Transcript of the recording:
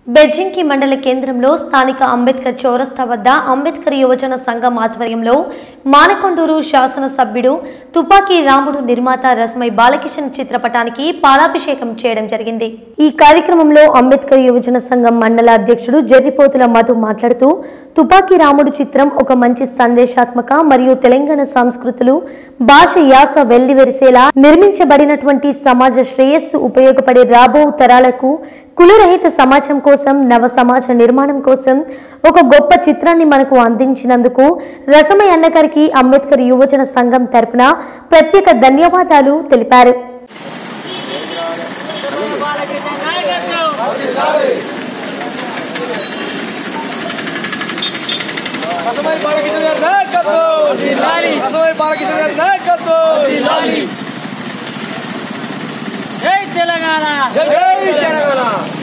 బెజ్జింకి మండల కేంద్రంలో స్థానిక అంబేద్కర్ చౌరస్తా వద్ద అంబేద్కర్ యువజన సంఘం ఆధ్వర్యంలో మానకొండూరు శాసనసభ్యుడు తుపాకీ రాముడు నిర్మాత రసమై బాలకిషన్ చిత్రపటానికి పాలాభిషేకం చేయడం జరిగింది ఈ కార్యక్రమంలో అంబేద్కర్ యువజన సంఘం మండల అధ్యక్షుడు జర్రిపోతుల మధు మాట్లాడుతూ తుపాకీ రాముడు చిత్రం ఒక మంచి సందేశాత్మక మరియు తెలంగాణ సంస్కృతులు భాష యాస వెల్లివెరిసేలా నిర్మించబడినటువంటి సమాజ శ్రేయస్సు ఉపయోగపడే రాబో తరాలకు కులరహిత సమాజం కోసం నవ సమాజ నిర్మాణం కోసం ఒక గొప్ప చిత్రాన్ని మనకు అందించినందుకు రసమయ్య అన్నగారికి అంబేద్కర్ యువజన సంఘం తరపున ప్రత్యేక ధన్యవాదాలు తెలిపారు అసమై బాలకృష్ణ గారి నాయకత్వం అసమై బాలకృష్ణ గారి నాయకత్వం జై తెలంగాణ జై తెలంగాణ